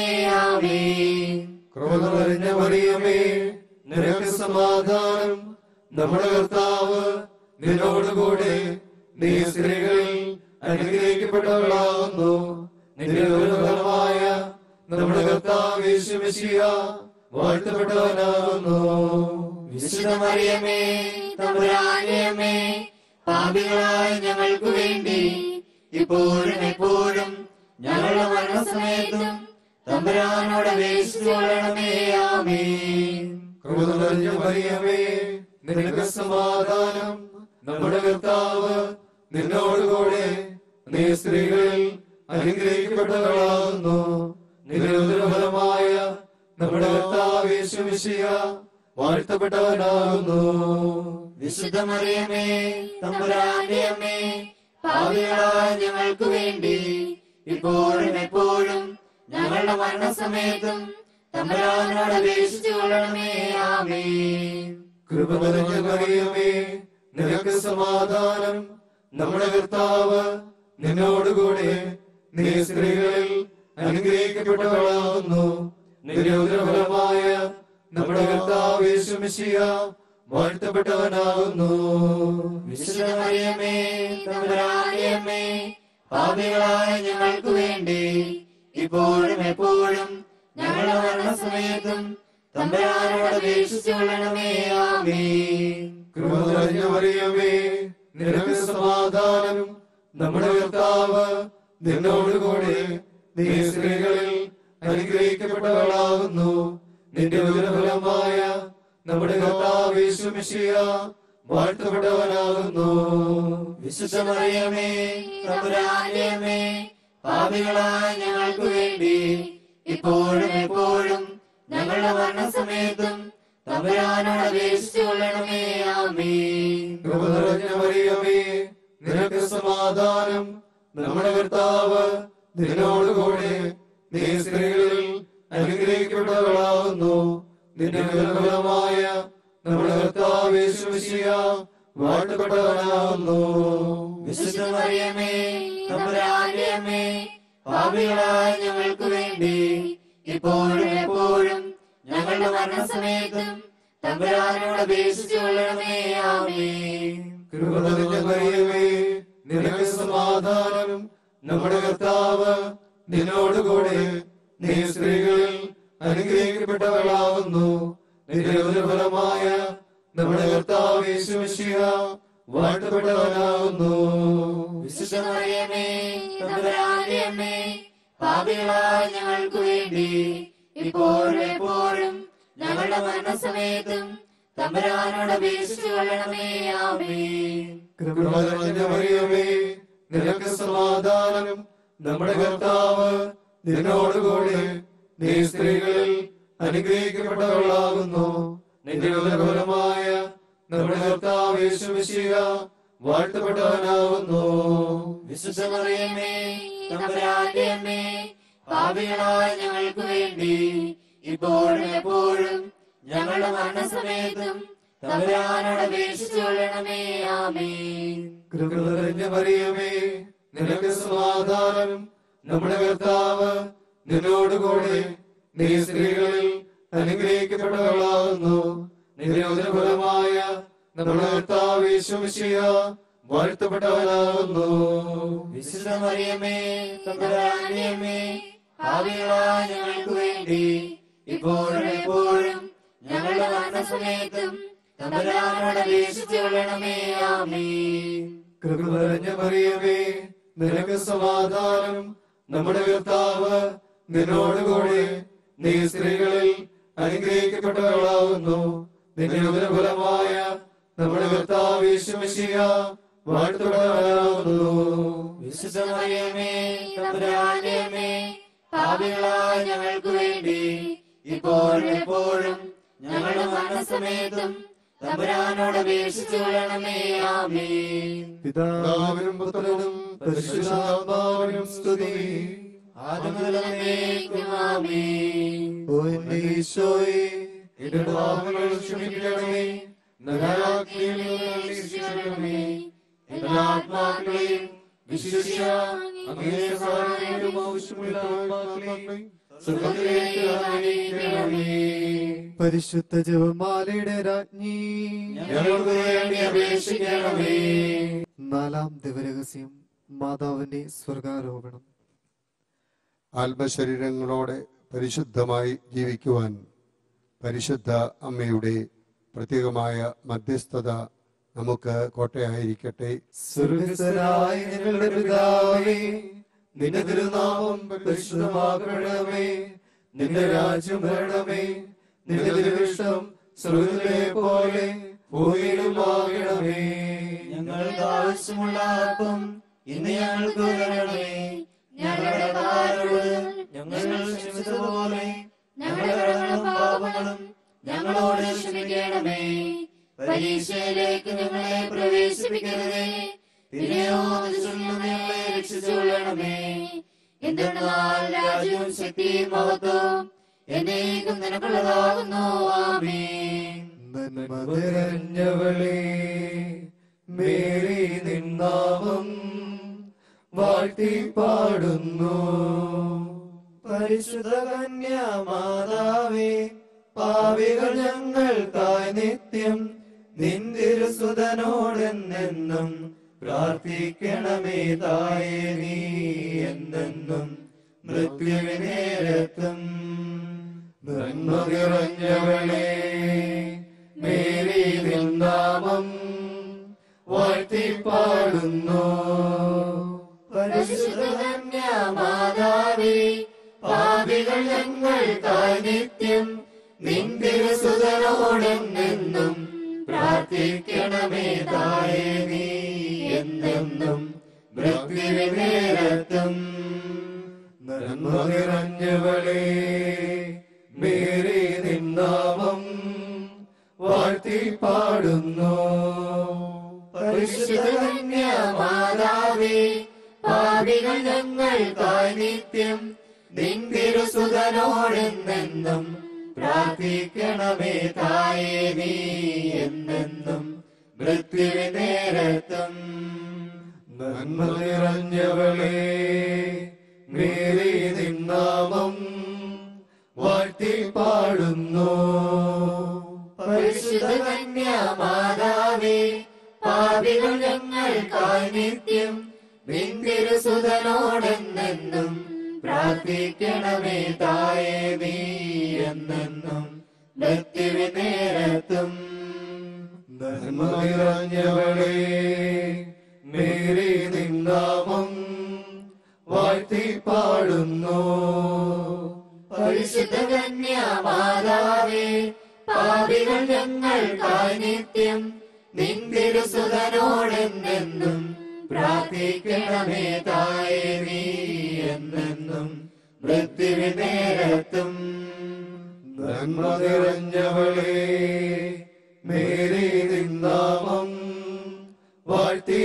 ആമേൻ കൃപ നിറഞ്ഞ മറിയമേ നിനക്ക് സമാധാനം നമ്മുടെ കർത്താവ് നിന്നോട് കൂടെ നീ സ്ത്രീകളിൽ അനുഗ്രഹിക്കപ്പെട്ടവളാകുന്നു നിന്റെ ഉദരഫലമായ നമ്മുടെ കർത്താവ് യേശുമിശിഹ വാഴ്ത്തപ്പെട്ടവനാകുന്നു വിശുദ്ധ മറിയമേ തമ്പുരാന്റെ അമ്മേ പാപികളായ ഞങ്ങൾക്ക് വേണ്ടി ഇപ്പോഴും എപ്പോഴും ഞങ്ങളുടെ മരണസമയത്തും തമ്പുരാനോട് അപേക്ഷിച്ചു കൊള്ളണമേ ആമേൻ കൃപ നിറഞ്ഞ മറിയമേ നിനക്ക് സമാധാനം നമ്മുടെ കർത്താവ് നിന്നോട് കൂടെ നീ സ്ത്രീകളിൽ അനുഗ്രഹിക്കപ്പെട്ടവളാകുന്നു നിന്റെ ഉദരഫലമായ നമ്മുടെ കർത്താവ് യേശുമിശിഹ വാഴ്ത്തപ്പെട്ടവനാകുന്നു വിശുദ്ധ മറിയമേ തമ്പുരാന്റെ അമ്മേ പാപികളായ ഞങ്ങൾക്ക് വേണ്ടി ഇപ്പോഴും എപ്പോഴും ഞങ്ങളുടെ മരണസമയത്തും തമ്പുരാനോട് അപേക്ഷിച്ചു കൊള്ളണമേ ആമേൻ കൃപ നിറഞ്ഞ മറിയമേ നിനക്ക് സമാധാനം നമ്മുടെ കർത്താവ് നിന്നോടുകൂടെ നീ സ്ത്രീകളിൽ അനുഗ്രഹിക്കപ്പെട്ടവളാകുന്നു നിന്റെ ഉദരഫലമായ നമ്മുടെ കർത്താവ് യേശുമിശിഹ വാഴ്ത്തപ്പെട്ടവനാകുന്നു വിശുദ്ധ മറിയമേ തമ്പുരാന്റെ അമ്മേ പാപികളായ ഞങ്ങൾക്ക് വേണ്ടി ഇപ്പോഴും എപ്പോഴും ഞങ്ങളുടെ മരണസമയത്തും തമ്പുരാനോട് അപേക്ഷിച്ചു കൊള്ളണമേ ആമേൻ കൃപ നിറഞ്ഞ മറിയമേ നിനക്ക് സമാധാനം നമ്മുടെ കർത്താവ് നിന്നോടുകൂടെ നീ സ്ത്രീകളിൽ അനുഗ്രഹിക്കപ്പെട്ടവളാകുന്നു നിന്റെ ഉദരഫലമായ നമ്മുടെ കർത്താവ് യേശുമിശിഹ വാഴ്ത്തപ്പെട്ടവനാകുന്നു വിശുദ്ധ മറിയമേ തമ്പുരാന്റെ അമ്മേ പാപികളായ ഞങ്ങൾക്ക് വേണ്ടി ഇപ്പോഴും എപ്പോഴും ഞങ്ങളുടെ മരണസമയത്തും തമ്പുരാനോട് അപേക്ഷിച്ചു കൊള്ളണമേ ആമേൻ കൃപ നിറഞ്ഞ മറിയമേ നിനക്ക് സമാധാനം നമ്മുടെ കർത്താവ് നിന്നോടുകൂടെ നീ സ്ത്രീകളിൽ അനുഗ്രഹിക്കപ്പെട്ടവളാകുന്നു നിന്റെ ഉദരഫലമായ നമ്മുടെ കർത്താവ് യേശുമിശിഹ വാഴ്ത്തപ്പെട്ടവനാകുന്നു വിശുദ്ധ മറിയമേ തമ്പുരാന്റെ അമ്മേ പാപികളായ ഞങ്ങൾക്ക് വേണ്ടി ഇപ്പോഴും എപ്പോഴും ഞങ്ങളുടെ മരണസമയത്തും തമ്പുരാനോട് അപേക്ഷിച്ചു കൊള്ളണമേ ആമേൻ കൃപ നിറഞ്ഞ മറിയമേ നിനക്ക് സമാധാനം നമ്മുടെ കർത്താവ് നിന്നോടുകൂടെ നീ സ്ത്രീകളിൽ അനുഗ്രഹിക്കപ്പെട്ടവളാകുന്നു നിന്റെ ഉദരഫലമായ നമ്മുടെ കർത്താവ് യേശുമിശിഹ വാഴ്ത്തപ്പെട്ടവനാകുന്നു വിശുദ്ധ മറിയമേ തമ്പുരാന്റെ അമ്മേ പാപികളായ ഞങ്ങൾക്ക് വേണ്ടി ഇപ്പോഴും എപ്പോഴും ഞങ്ങളുടെ മരണസമയത്തും തമ്പുരാനോട് അപേക്ഷിച്ചു കൊള്ളണമേ ആമേൻ കൃപ നിറഞ്ഞ മറിയമേ നിനക്ക് സമാധാനം നമ്മുടെ കർത്താവ് നിന്നോടുകൂടെ നീ സ്ത്രീകളിൽ അനുഗ്രഹിക്കപ്പെട്ടവളാകുന്നു നിന്റെ ഉദരഫലമായ നമ്മുടെ കർത്താവ് യേശുമിശിഹ വാഴ്ത്തപ്പെട്ടവനാവുന്നു വിശുദ്ധമറിയമേ തമ്പുരാന്റെ അമ്മേ പാപികളായ ഞങ്ങൾക്ക് വേണ്ടി ഇപ്പോഴും എപ്പോഴും ഞങ്ങളുടെ മരണസമയത്തും തമ്പുരാനോട് അപേക്ഷിച്ചു കൊള്ളണമേ ആമേൻ കൃപ നിറഞ്ഞ മറിയമേ നിനക്ക് സമാധാനം നമ്മുടെ കർത്താവ് നിന്നോടുകൂടെ നീ സ്ത്രീകളിൽ അനുഗ്രഹിക്കപ്പെട്ടവളാകുന്നു നിന്റെ ഫലമായ നമ്മുടെ കർത്താവ് യേശുമിശിഹ വാഴ്ത്തപ്പെട്ടവനാകുന്നു വിശുദ്ധമറിയമേ തമ്പുരാന്റെ അമ്മേ പാപികളായ ഞങ്ങൾക്ക് വേണ്ടി ഇപ്പോഴും എപ്പോഴും ഞങ്ങളുടെ മരണസമയത്തും തമ്പുരാനോട് അപേക്ഷിച്ചു കൊള്ളണമേ ആമേൻ കൃപ നിറഞ്ഞ മറിയമേ നിനക്ക് സമാധാനം നമ്മുടെ കർത്താവ് നിന്നോടുകൂടെ നീ സ്ത്രീകളിൽ അനുഗ്രഹിക്കപ്പെട്ടവളാകുന്നു നിന്റെ ഉദരഫലമായ നമ്മുടെ കർത്താവ് യേശുമിശിഹ വാഴ്ത്തപ്പെട്ടവനാകുന്നു വിശുദ്ധമറിയമേ തമ്പുരാന്റെ അമ്മേ പാപികളായ ഞങ്ങൾക്ക് വേണ്ടി ഇപ്പോഴും എപ്പോഴും ഞങ്ങളുടെ മരണസമയത്തും തമ്പുരാനോട് അപേക്ഷിച്ചു കൊള്ളണമേ ആമേൻ പിതാവിനും പുത്രനും പരിശുദ്ധാത്മാവിനും സ്തുതി ആദ്യമുതലേക്കും ആമേൻ ഓ എന്റെ ഈശോയെ എന്റെ പാപങ്ങൾ ക്ഷമിക്കണമേ നരകാഗ്നിയിൽ നിന്ന് രക്ഷിക്കണമേ എല്ലാ ആത്മാക്കളെയും വിശിഷ്യ അങ്ങേ സഹായം ആവശ്യമുള്ള ആത്മാക്കളെയും സ്വർഗ്ഗത്തിലേക്ക് ആനയിക്കണമേ പരിശുദ്ധ ജപമാലയുടെ രാജ്ഞി ഞങ്ങൾക്ക് വേണ്ടി അപേക്ഷിക്കണമേ നാലാം ദിവരഹസ്യം മാതാവിന്റെ സ്വർഗാരോപണം ആത്മശരീരങ്ങളോടെ പരിശുദ്ധമായി ജീവിക്കുവാൻ പരിശുദ്ധ അമ്മയുടെ പ്രത്യേകമായ മധ്യസ്ഥത നമുക്ക് കോട്ടയായിരിക്കട്ടെ സ്വർഗസ്ഥനായ ഞങ്ങളുടെ പിതാവേ നിന്റെ തിരുനാമം പരിശുദ്ധമാകണമേ നിന്റെ രാജ്യം വരണമേ നിന്റെ തിരുവിഷ്ടം സ്വർഗത്തിലെ പോലെ ഭൂമിയിലും ആകണമേ ഞങ്ങൾക്ക് ആവശ്യമുള്ള അപ്പം ഇന്ന് ഞങ്ങൾക്ക് തരണമേ ഞങ്ങളുടെ കാരോട് ഞങ്ങൾ ക്ഷമിച്ചതുപോലെ ഞങ്ങളുടെ കടങ്ങളും പാപങ്ങളും ഞങ്ങളോട് ക്ഷമിക്കണമേ പരീക്ഷയിലേക്ക് ഞങ്ങളെ പ്രവേശിപ്പിക്കരുതേ പിന്നെയോ ദുഷ്ടനിൽ നിന്ന് ഞങ്ങളെ രക്ഷിച്ചുകൊള്ളണമേ എന്തെന്നാൽ രാജ്യവും ശക്തിയും മഹത്വവും എന്നേക്കും നിനക്കുള്ളതാകുന്നു ആമേൻ നന്മ നിറഞ്ഞവളേ മേരി നിന്നാമം വാഴ്ത്തി പാടുന്നു പരിശുദ്ധ കന്യാമാതാവേ പാവികൾ ഞങ്ങൾക്കായി നിത്യം നിന്തിരുസുതനോടെന്നെന്നും പ്രാർത്ഥിക്കണമേ തായേ നീ എന്നെന്നും മൃത്യുവിനേരത്തും നന്മ നിറഞ്ഞവളേ മേരി നിന്നാമം വാഴ്ത്തി പാടുന്നു പരിശുദ്ധ കന്യാമാതാവേ പാപികൾ ഞങ്ങൾക്കായി നിത്യം നിന്തിരുസുതനോടെന്നെന്നും പ്രാർത്ഥിക്കണമേ തായേ നീ എന്നെന്നും മൃത്യുവിനേരത്തും നന്മ നിറഞ്ഞവളേ മേരി നിന്നാമം വാഴ്ത്തി പാടുന്നു പരിശുദ്ധ കന്യാമാതാവേ പാപികൾ ഞങ്ങൾക്കായി നിത്യം നിന്തിരുസുതനോടെന്നെന്നും പ്രാർത്ഥിക്കണമേ തായേ നീ എന്നെന്നും മൃത്യുവിനേരത്തും നന്മ നിറഞ്ഞവളേ മേരി നിന്നാമം വാഴ്ത്തി പാടുന്നു പരിശുദ്ധ കന്യാമാതാവേ പാപികൾ ഞങ്ങൾക്കായി നിത്യം നിന്തിരുസുതനോടെന്നെന്നും പ്രാർത്ഥിക്കണമേ തായേ നീ എന്നെന്നും മൃത്യുവിനേരത്തും നന്മ നിറഞ്ഞവളേ മേരി നിന്നാമം വാഴ്ത്തി പാടുന്നു പരിശുദ്ധ കന്യാമാതാവേ പാപികൾ ഞങ്ങൾക്കായി നിത്യം നിന്തിരുസുതനോടെന്നെന്നും പ്രാർത്ഥിക്കണമേ തായേ നീ എന്നെന്നും മൃത്യുവിനേരത്തും നന്മ നിറഞ്ഞവളേ മേരി നിന്നാമം വാഴ്ത്തി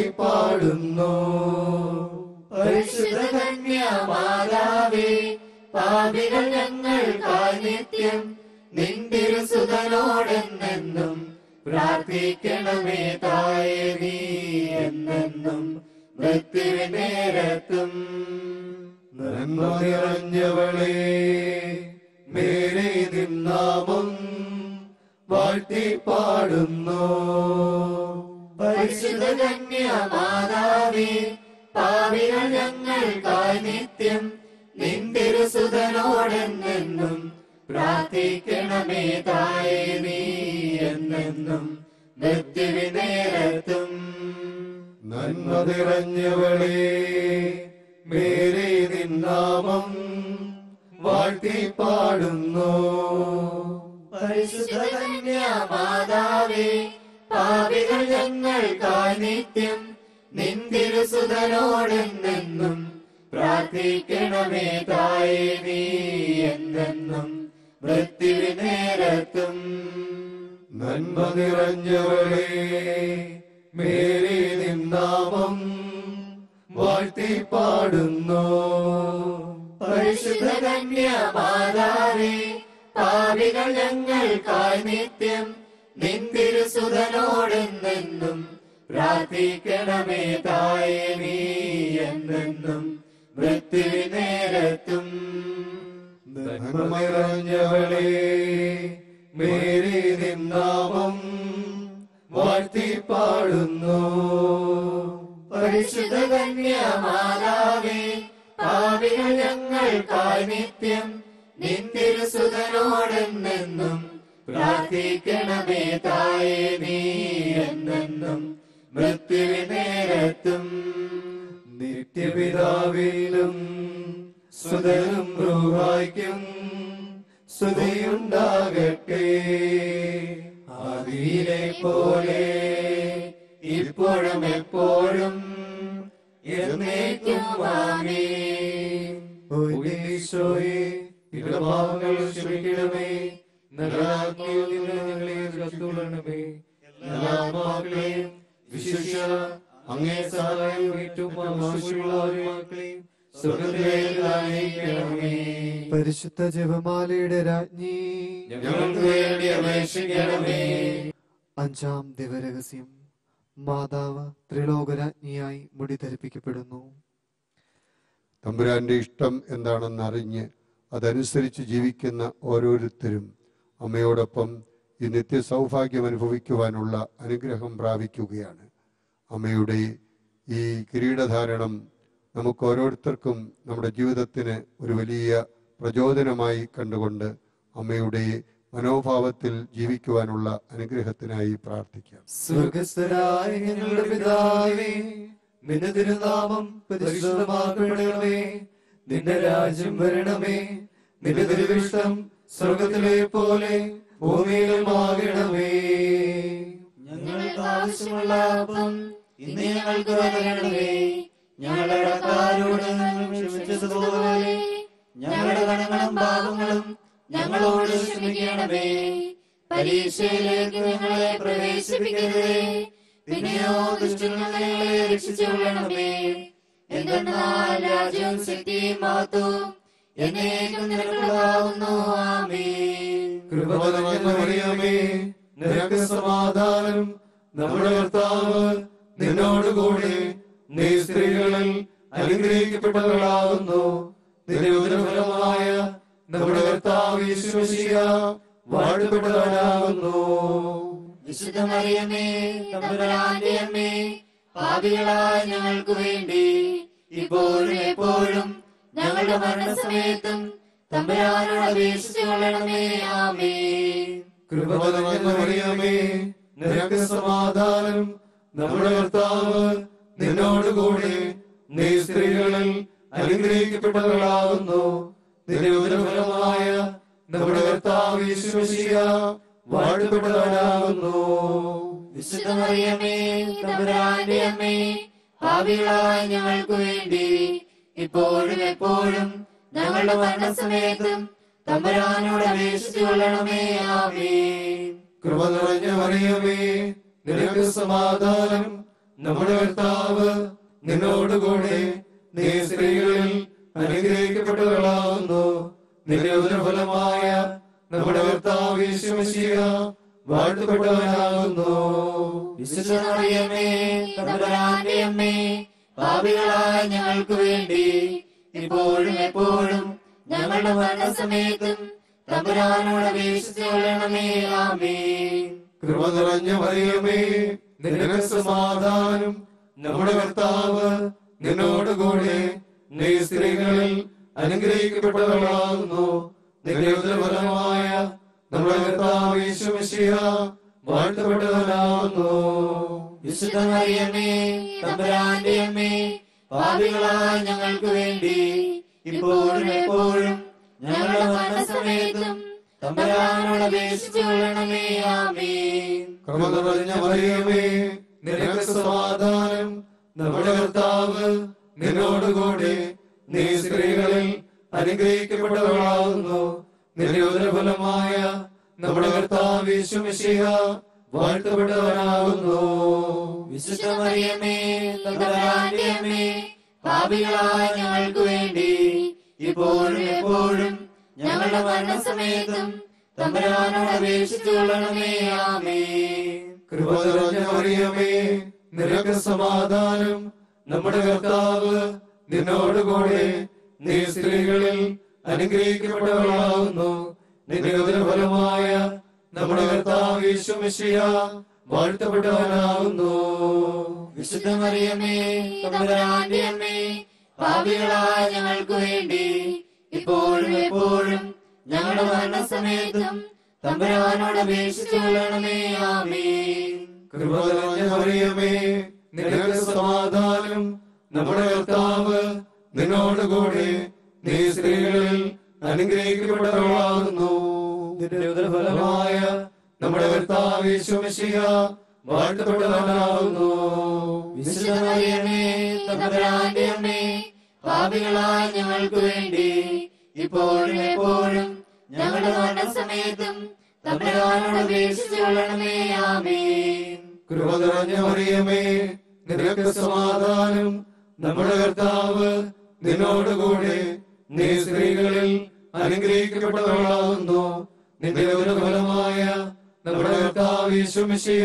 പാടുന്നു പരിശുദ്ധ കന്യാമാതാവേ പാപികൾ ഞങ്ങൾക്കായി നിത്യം നിന്തിരുസുതനോടെന്നെന്നും പ്രാർത്ഥിക്കണമേ തായേ നീ എന്നെന്നും മൃത്യുവിനേരത്തും നന്മ നിറഞ്ഞവളെ മേരെ നിന്നാമം വാഴ്ത്തി പാടുന്നു പരിശുദ്ധ കന്യാമാതാവേ പാപികൾ ഞങ്ങൾക്കായി നിത്യം നിന്തിരുസുതനോടെന്നെന്നും പ്രാർത്ഥിക്കണമേ തായേ നീ എന്നെന്നും മൃത്യുവിനേരത്തും നന്മ നിറഞ്ഞവളെ മേരെ നിന്നാമം വാഴ്ത്തി പാടുന്നു പരിശുദ്ധ കന്യാമാതാവേ പാപികൾ ഞങ്ങൾക്കായി നിത്യം നിന്തിരുസുതനോടെന്നെന്നും പ്രാർത്ഥിക്കണമേ തായേ നീ എന്നെന്നും മൃത്യുവിനേരത്തും നന്മ നിറഞ്ഞവളെ മേരെ നിന്നാമം വാഴ്ത്തി പാടുന്നു പരിശുദ്ധ കന്യാമാതാവേ പാപികൾ ഞങ്ങൾക്കായി നിത്യം നിന്തിരുസുതനോടെന്നെന്നും പ്രാർത്ഥിക്കണമേ തായേ നീ എന്നെന്നും മൃത്യുവിനേരത്തും നന്മ നിറഞ്ഞവളെ മേരെ നിന്നാമം വാഴ്ത്തി പാടുന്നു പരിശുദ്ധ കന്യാമാതാവേ പാപികൾ ഞങ്ങൾക്കായി നിത്യം നിന്തിരുസുതനോടെന്നെന്നും പ്രാർത്ഥിക്കണമേ തായേ നീ എന്നെന്നും മൃത്യുവിനേരത്തും നിത്യപിതാവിലും സുതനും റൂഹായ്ക്കും സ്തുതിയുണ്ടാകട്ടെ ആദിയിലെ പോലെ ഇപ്പോഴും എപ്പോഴും എന്നേക്കും ആമേൻ ഈശോയെ പാപങ്ങൾ ക്ഷമിക്കണമേ നരകാഗ്നിയിൽ നിന്ന് ഞങ്ങളെ രക്ഷപ്പെടണമേ എല്ലാ ആത്മാക്കളെയും വിശിഷ്യ അങ്ങേ സഹായം ഏറ്റവും ആവശ്യമുള്ള ആത്മാക്കളെയും സ്വർഗത്തിലേക്ക് അയക്കണമേ പരിശുദ്ധ ജപമാലയുടെ രാജ്ഞി ഞങ്ങൾക്ക് വേണ്ടി അപേക്ഷിക്കണമേ അഞ്ചാം ദിവരഹസ്യം മാതാവ് ത്രിലോകരാജ്ഞിയായി മുടി ധരിപ്പിക്കപ്പെടുന്നു തമ്പുരാന്റെ ഇഷ്ടം എന്താണെന്ന് അറിഞ്ഞ് അതനുസരിച്ച് ജീവിക്കുന്ന ഓരോരുത്തരും അമ്മയോടൊപ്പം ഈ നിത്യ സൗഭാഗ്യം അനുഭവിക്കുവാനുള്ള അനുഗ്രഹം പ്രാപിക്കുകയാണ് അമ്മയുടെ ഈ കിരീടധാരണം നമുക്ക് ഓരോരുത്തർക്കും നമ്മുടെ ജീവിതത്തിന് ഒരു വലിയ പ്രചോദനമായി കണ്ടുകൊണ്ട് അമ്മയുടെ മനോഭാവത്തിൽ ജീവിക്കുവാനുള്ള അനുഗ്രഹത്തിനായി പ്രാർത്ഥിക്കാം സ്വർഗസ്ഥരായ ഞങ്ങളുടെ പിതാവേ നിന്റെ തിരുനാമം പരിശുദ്ധമാക്കപ്പെടണമേ നിന്റെ രാജ്യം വരണമേ നിന്റെ തിരുവിഷ്ടം സ്വർഗത്തിലെ പോലെ ഭൂമിയിലും ആകണമേ ഞങ്ങൾക്ക് ആവശ്യമുള്ള അപ്പം ഇന്ന് ഞങ്ങൾക്ക് തരണമേ ഞങ്ങളുടെ കടക്കാരോട് ഞങ്ങൾ ക്ഷമിച്ചതുപോലെ ഞങ്ങളുടെ കടങ്ങളും പാപങ്ങളും ഞങ്ങളോട് ക്ഷമിക്കണമേ പരീക്ഷയിലേക്ക് ഞങ്ങളെ പ്രവേശിപ്പിക്കരുതേ പിന്നെയോ ദുഷ്ടങ്ങളെ രക്ഷിച്ചുകൊള്ളണമേ എന്തെന്നാൽ രാജ്യവും ശക്തിയും മഹത്വവും എന്നേക്കും നിനക്കുള്ളതാകുന്നു ആമേൻ കൃപ നിറഞ്ഞ മറിയമേ നിനക്ക് സമാധാനം നമ്മുടെ കർത്താവ് നിന്നോടുകൂടെ നീ സ്ത്രീകളിൽ അനുഗ്രഹിക്കപ്പെട്ടവളാകുന്നു നിന്റെ ഉദരഫലമായ നമ്മുടെ കർത്താവ് യേശുമിശിഹ വാഴ്ത്തപ്പെട്ടവനാകുന്നു വിശുദ്ധ മറിയമേ തമ്പുരാന്റെ അമ്മേ പാപികളായ ഞങ്ങൾക്ക് വേണ്ടി ഇപ്പോഴും എപ്പോഴും ഞങ്ങളുടെ മരണസമയത്തും തമ്പുരാനോട് അപേക്ഷിച്ചു കൊള്ളണമേ ആമേ കൃപ നിറഞ്ഞ മറിയമേ നിനക്ക് സമാധാനം നമ്മുടെ കർത്താവ് നിന്നോടുകൂടെ നീ സ്ത്രീകളിൽ അനുഗ്രഹിക്കപ്പെട്ടവളാകുന്നു നിന്റെ ഉദരഫലമായ നമ്മുടെ കർത്താവ് യേശുമിശിഹ വാഴ്ത്തപ്പെട്ടവനാകുന്നു വിശുദ്ധ മറിയമേ തമ്പുരാന്റെ അമ്മേ പാപികളായ ഞങ്ങൾക്ക് വേണ്ടി ഇപ്പോഴും എപ്പോഴും ഞങ്ങളുടെ മരണസമയത്തും തമ്പുരാനോട് അപേക്ഷിച്ചു കൊള്ളണമേ ആമേ കൃപ നിറഞ്ഞ മറിയമേ നിനക്ക് സമാധാനം നമ്മുടെ കർത്താവ് നിന്നോടുകൂടെ നീ സ്ത്രീകളിൽ അനുഗ്രഹിക്കപ്പെട്ടവളാകുന്നു നിന്റെ ഉദരഫലമായ നമ്മുടെ കർത്താവ് യേശുമിശിഹ വാഴ്ത്തപ്പെട്ടവനാകുന്നു വിശുദ്ധ മറിയമേ തമ്പുരാന്റെ അമ്മേ പാപികളായ ഞങ്ങൾക്ക് വേണ്ടി ഇപ്പോഴും എപ്പോഴും ഞങ്ങളുടെ മരണസമയത്തും തമ്പുരാനോട് അപേക്ഷിച്ചു കൊള്ളണമേ ആമേൻ കൃപ നിറഞ്ഞ മറിയമേ നിനക്ക് സമാധാനം നമ്മുടെ കർത്താവ് നിന്നോടുകൂടെ നീ സ്ത്രീകളിൽ അനുഗ്രഹിക്കപ്പെട്ടവളാകുന്നു നിന്റെ ഉദരഫലമായ നമ്മുടെ കർത്താവ് യേശുമിശിഹ വാഴ്ത്തപ്പെട്ടവനാകുന്നു വിശുദ്ധ മറിയമേ തമ്പുരാന്റെ അമ്മേ പാപികളായ ഞങ്ങൾക്ക് വേണ്ടി ഇപ്പോഴും എപ്പോഴും ഞങ്ങളുടെ മരണസമയത്തും തമ്പുരാനോട് അപേക്ഷിച്ചു കൊള്ളണമേ ആമേൻ കൃപ നിറഞ്ഞ മറിയമേ നിനക്ക് സമാധാനം നമ്മുടെ കർത്താവ് നിന്നോടുകൂടെ നീ സ്ത്രീകളിൽ അനുഗ്രഹിക്കപ്പെട്ടവളാകുന്നു നിന്റെ ഉദരഫലമായ നമ്മുടെ കർത്താവ് യേശുമിശിഹ വാഴ്ത്തപ്പെട്ടവനാകുന്നു വിശുദ്ധ മറിയമേ തമ്പുരാന്റെ അമ്മേ പാപികളായ ഞങ്ങൾക്ക് വേണ്ടി ഇപ്പോഴും എപ്പോഴും ഞങ്ങളുടെ മരണസമയത്തും തമ്പുരാനോട് അപേക്ഷിച്ചു കൊള്ളണമേ ആമേൻ കൃപ നിറഞ്ഞ മറിയമേ നിനക്ക് സമാധാനം നമ്മുടെ കർത്താവ് നിന്നോടുകൂടെ നീ സ്ത്രീകളിൽ അനുഗ്രഹിക്കപ്പെട്ടവളാകുന്നു നിന്റെ ഉദരഫലമായ നമ്മുടെ കർത്താവ് യേശുമിശിഹ വാഴ്ത്തപ്പെട്ടവനാകുന്നു വിശുദ്ധ മറിയമേ തമ്പുരാന്റെ അമ്മേ പാപികളായ ഞങ്ങൾക്ക് വേണ്ടി ഇപ്പോഴും എപ്പോഴും ഞങ്ങളുടെ മരണസമയത്തും തമ്പുരാനോട് അപേക്ഷിച്ചു കൊള്ളണമേ ആമേൻ കൃപ നിറഞ്ഞ മറിയമേ നിനക്ക് സമാധാനം നമ്മുടെ കർത്താവ് നിന്നോടുകൂടെ നീ സ്ത്രീകളിൽ അനുഗ്രഹിക്കപ്പെട്ടവളാകുന്നു നിന്റെ ഉദരഫലമായ നമ്മുടെ കർത്താവ് യേശുമിശിഹ വാഴ്ത്തപ്പെട്ടവനാകുന്നു വിശുദ്ധ മറിയമേ തമ്പുരാന്റെ അമ്മേ പാപികളായ ഞങ്ങൾക്ക് വേണ്ടി ഇപ്പോഴും എപ്പോഴും ഞങ്ങളുടെ മരണസമയത്തും തമ്പുരാനോട് അപേക്ഷിച്ചു കൊള്ളണമേ ആമേൻ കൃപ നിറഞ്ഞ മറിയമേ നിനക്ക് സമാധാനം നമ്മുടെ കർത്താവ് നിന്നോടുകൂടെ നീ സ്ത്രീകളിൽ അനുഗ്രഹിക്കപ്പെട്ടവളാകുന്നു നിന്റെ ഉദരഫലമായ നമ്മുടെ കർത്താവ് യേശുമിശിഹ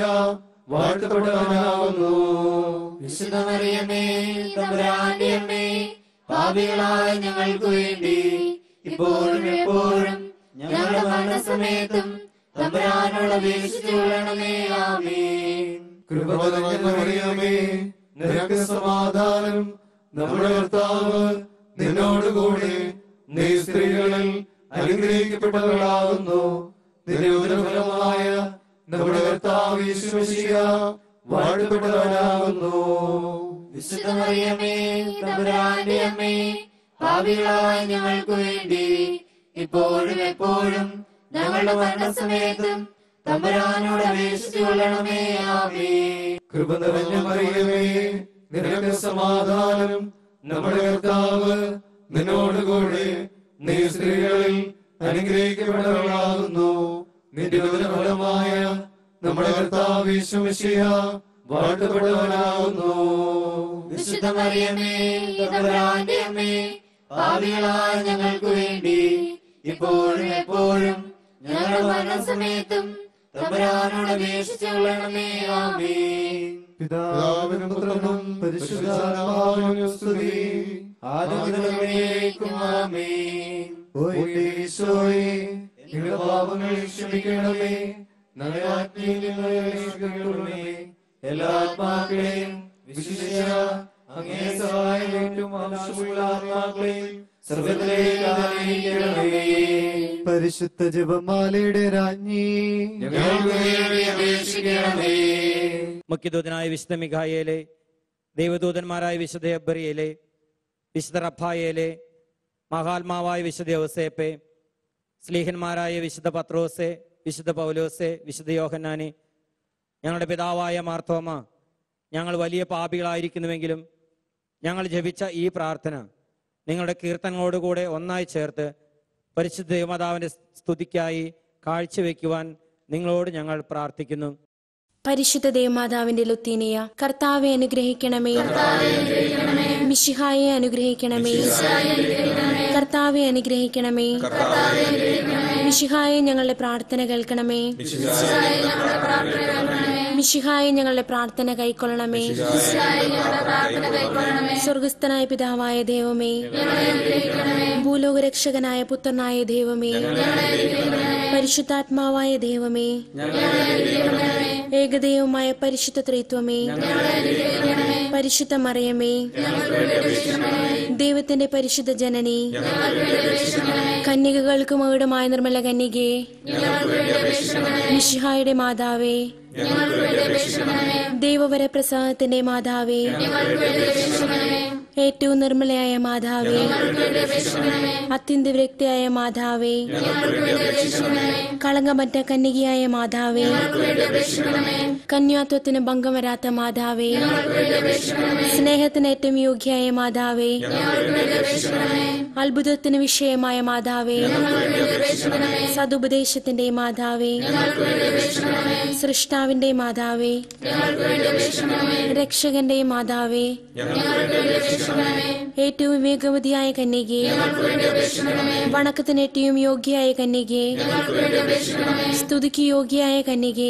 വാഴ്ത്തപ്പെട്ടവനാകുന്നു വിശുദ്ധ മറിയമേ തമ്പുരാന്റെ അമ്മേ പാപികളായ ഞങ്ങൾക്ക് വേണ്ടി ഇപ്പോഴും എപ്പോഴും ഞങ്ങളുടെ മരണസമയത്തും തമ്പുരാനോട് അപേക്ഷിച്ചു കൊള്ളണമേ ആമേൻ കൃപ നിറഞ്ഞ മറിയമേ നിനക്ക് സമാധാനം നമ്മുടെ കർത്താവ് നിന്നോടുകൂടെ നീ സ്ത്രീകളിൽ അനുഗ്രഹിക്കപ്പെട്ടവളാകുന്നു നിന്റെ ഉദരഫലമായ നമ്മുടെ കർത്താവ് യേശുമിശിഹ വാഴ്ത്തപ്പെട്ടവനാകുന്നു വിശുദ്ധ മറിയമേ തമ്പുരാന്റെ അമ്മേ പാപികളായ ഞങ്ങൾക്ക് വേണ്ടി ഇപ്പോഴും എപ്പോഴും ഞങ്ങളുടെ മരണസമയത്തും തമ്പുരാനോട് അപേക്ഷിച്ചു കൊള്ളണമേ ആമേൻ കൃപ നിറഞ്ഞ മറിയമേ നിനക്ക് സമാധാനം നമ്മുടെ കർത്താവ് നിന്നോടുകൂടെ നീ സ്ത്രീകളിൽ അനുഗ്രഹിക്കപ്പെട്ടവളാകുന്നു നിന്റെ ഉദരഫലമായ നമ്മുടെ കർത്താവ് യേശുമിശിഹ വാഴ്ത്തപ്പെട്ടവനാകുന്നു വിശുദ്ധ മറിയമേ തമ്പുരാന്റെ അമ്മേ പാപികളായ ഞങ്ങൾക്ക് വേണ്ടി ഇപ്പോഴും എപ്പോഴും ഞങ്ങളുടെ മരണസമയത്തും തമ്പുരാനോട് അപേക്ഷിച്ചു കൊള്ളണമേ ആമേൻ പിതാവിനും പുത്രനും പരിശുദ്ധാത്മാവിനും സ്തുതി ആദ്യത്തിലേക്കും ആമേൻ ഓ എന്റെ ഈശോയെ നിങ്ങളുടെ പാപങ്ങൾ ക്ഷമിക്കണമേ ഞങ്ങളെ ആത്മീയ രക്ഷിക്കണമേ എല്ലാ ആത്മാക്കളെയും വിശിഷ്യ അങ്ങേ സഹായം ഏറ്റവും ആവശ്യമുള്ള ആത്മാക്കളെയും സ്വർഗത്തിലേക്ക് ആനയിക്കണമേ പരിശുദ്ധ ജപമാലയുടെ രാജ്ഞി ഞങ്ങൾക്ക് വേണ്ടി അപേക്ഷിക്കണമേ മുഖ്യദൂതനായ വിശുദ്ധ മിഖായേലെ ദൈവദൂതന്മാരായ വിശുദ്ധ എബ്ബറിയേലെ വിശുദ്ധ റഫായേലെ മഹാത്മാവായ വിശുദ്ധ യോസേപ്പെ സ്ലീഹന്മാരായ വിശുദ്ധ പത്രോസെ വിശുദ്ധ പൗലോസെ വിശുദ്ധ യോഹന്നാനെ ഞങ്ങളുടെ പിതാവായ മാർത്തോമ ഞങ്ങൾ വലിയ പാപികളായിരിക്കുന്നുവെങ്കിലും ഞങ്ങൾ ജപിച്ച ഈ പ്രാർത്ഥന നിങ്ങളുടെ കീർത്തനങ്ങളോടുകൂടെ ഒന്നായി ചേർത്ത് പരിശുദ്ധ ദൈവമാതാവിൻ്റെ സ്തുതിക്കായി കാഴ്ചവെക്കുവാൻ നിങ്ങളോട് ഞങ്ങൾ പ്രാർത്ഥിക്കുന്നു പരിശുദ്ധ ദേവമാതാവിന്റെ ലുത്തീനിയ കർത്താവെ അനുഗ്രഹിക്കണമേ മിശിഹായെ അനുഗ്രഹിക്കണമേ കർത്താവെ അനുഗ്രഹിക്കണമേ മിശിഹായെ ഞങ്ങളുടെ പ്രാർത്ഥന കേൾക്കണമേ മിശിഹായെ ഞങ്ങളുടെ പ്രാർത്ഥന കൈക്കൊള്ളണമേ സ്വർഗസ്ഥനായ പിതാവായ ദൈവമേ ഭൂലോകരക്ഷകനായ പുത്രനായ ദൈവമേ പരിശുദ്ധാത്മാവായ ദൈവമേ ഏകദൈവമായ പരിശുദ്ധ ത്രിത്വമേ പരിശുദ്ധ മറിയമേ ദൈവത്തിന്റെ പരിശുദ്ധ ജനനി കന്യകകൾക്ക് മകുടമായ നിർമ്മല കന്യകേ മിഷിഹായുടെ മാതാവേ ദൈവവര പ്രസാദത്തിന്റെ മാതാവേ ഏറ്റവും നിർമ്മലയായ മാതാവേ അത്യന്ത വിരക്തിയായ മാതാവേ കളങ്കമറ്റ കന്യകയായ മാതാവേ കന്യാത്വത്തിന് ഭംഗം വരാത്ത മാതാവേ സ്നേഹത്തിന് ഏറ്റവും യോഗ്യയായ മാതാവേ അത്ഭുതത്തിന് വിഷയമായ മാതാവേ സതുപദേശത്തിന്റെ മാതാവേ സൃഷ്ടാവിന്റെ മാതാവേ രക്ഷകന്റെ മാതാവേ ഏറ്റവും വിവേകവതിയായ കന്യകെ വണക്കത്തിന് ഏറ്റവും യോഗ്യയായ കന്യകെ സ്തുതിക്ക് യോഗ്യയായ കന്യകെ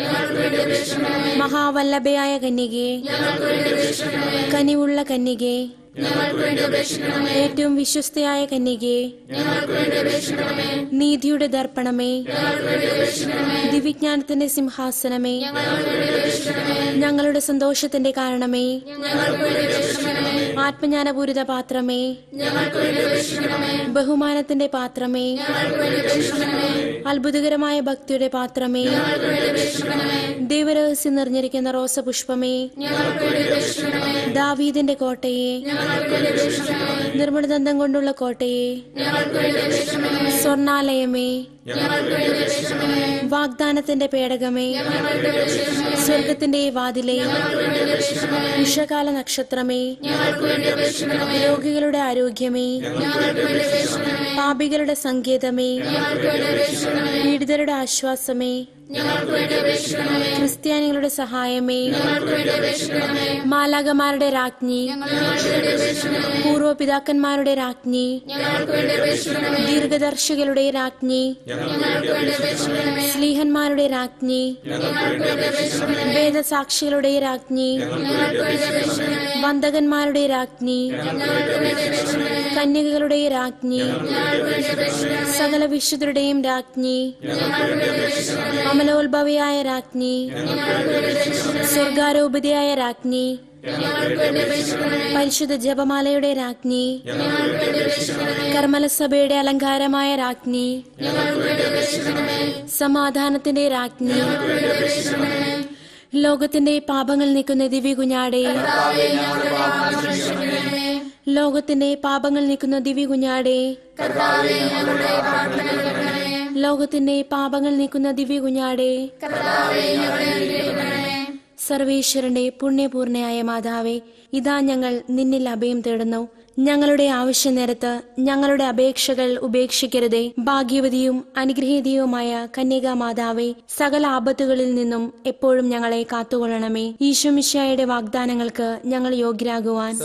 മഹാവല്ലഭയായ കന്യകെ കനിവുള്ള കന്യകെ ഏറ്റവും വിശ്വസ്തയായ കന്യകെ നീതിയുടെ ദർപ്പണമേ ദിവ്യജ്ഞാനത്തിന്റെ സിംഹാസനമേ ഞങ്ങളുടെ സന്തോഷത്തിന്റെ കാരണമേ ആത്മജ്ഞാനപൂരിത പാത്രമേ ബഹുമാനത്തിന്റെ പാത്രമേ അത്ഭുതകരമായ ഭക്തിയുടെ പാത്രമേ ദൈവരഹസ്യം നിറഞ്ഞിരിക്കുന്ന റോസപുഷ്പമേ ദാവീദിന്റെ കോട്ടയെ നിർമ്മലദന്തം കൊണ്ടുള്ള കോട്ടയെ സ്വർണാലയമേ വാഗ്ദാനത്തിന്റെ പേടകമേ സ്വർഗത്തിന്റെ വാതിലെ ഉഷകാല നക്ഷത്രമേ രോഗികളുടെ ആരോഗ്യമേ പാപികളുടെ സങ്കേതമേ പീഡിതരുടെ ആശ്വാസമേ ക്രിസ്ത്യാനികളുടെ സഹായമേ മാലാകമാരുടെ രാജ്ഞി പൂർവപിതാക്കന്മാരുടെ രാജ്ഞി ദീർഘദർശികളുടെ രാജ്ഞി സ്ലീഹന്മാരുടെ രാജ്ഞി വേദസാക്ഷികളുടെ രാജ്ഞി വന്ദകന്മാരുടെ രാജ്ഞി കന്യകകളുടെ രാജ്ഞി സകല വിശുദ്ധരുടെയും രാജ്ഞി അമലോത്ഭവയായ രാജ്ഞി സ്വർഗാരോപതിയായ രാജ്ഞി പരിശുദ്ധ ജപമാലയുടെ രാജ്ഞി കർമ്മലസഭയുടെ അലങ്കാരമായ രാജ്ഞി സമാധാനത്തിന്റെ രാജ്ഞി ലോകത്തിന്റെ പാപങ്ങൾ നീക്കുന്ന ദിവ്യ കുഞ്ഞാടെ ലോകത്തിന്റെ പാപങ്ങൾ നീക്കുന്ന ദിവ്യ കുഞ്ഞാടെ ലോകത്തിന്റെ പാപങ്ങൾ നീക്കുന്ന ദിവ്യ കുഞ്ഞാടെ സർവേശ്വരന്റെ പുണ്യപൂർണയായ മാതാവേ ഇതാ ഞങ്ങൾ നിന്നിൽ അഭയം തേടുന്നു ഞങ്ങളുടെ ആവശ്യ നേരത്ത് ഞങ്ങളുടെ അപേക്ഷകൾ ഉപേക്ഷിക്കരുതേ ഭാഗ്യവതിയും അനുഗ്രഹീതയുമായ കന്യകാ മാതാവേ സകല ആപത്തുകളിൽ നിന്നും എപ്പോഴും ഞങ്ങളെ കാത്തുകൊള്ളണമേ ഈശോമിശായുടെ വാഗ്ദാനങ്ങൾക്ക് ഞങ്ങൾ യോഗ്യരാകുവാൻ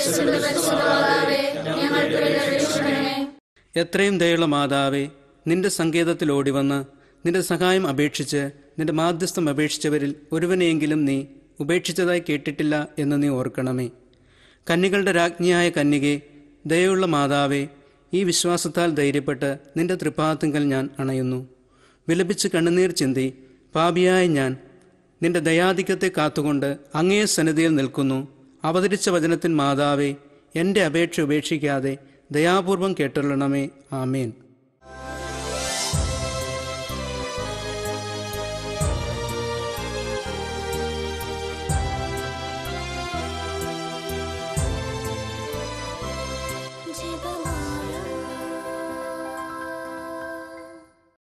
എത്രയും ദയുള്ള മാതാവേ നിന്റെ സങ്കേതത്തിൽ ഓടിവന്ന് നിന്റെ സഹായം അപേക്ഷിച്ച് നിന്റെ മാധ്യസ്ഥം അപേക്ഷിച്ചവരിൽ ഒരുവനെയെങ്കിലും നീ ഉപേക്ഷിച്ചതായി കേട്ടിട്ടില്ല എന്ന് നീ ഓർക്കണമേ കന്യകളുടെ രാജ്ഞിയായ കന്യകെ ദയുള്ള മാതാവേ ഈ വിശ്വാസത്താൽ ധൈര്യപ്പെട്ട് നിന്റെ തൃപ്പാത്തിങ്കൽ ഞാൻ അണയുന്നു വിലപിച്ച് കണ്ണുനീർ ചിന്തി പാപിയായ ഞാൻ നിന്റെ ദയാധിക്യത്തെ കാത്തുകൊണ്ട് അങ്ങേ സന്നിധിയിൽ നിൽക്കുന്നു അവതരിച്ച വചനത്തിൻ മാതാവേ എൻ്റെ അപേക്ഷ ഉപേക്ഷിക്കാതെ ദയാപൂർവം കേട്ടുള്ളണമേ ആമേൻ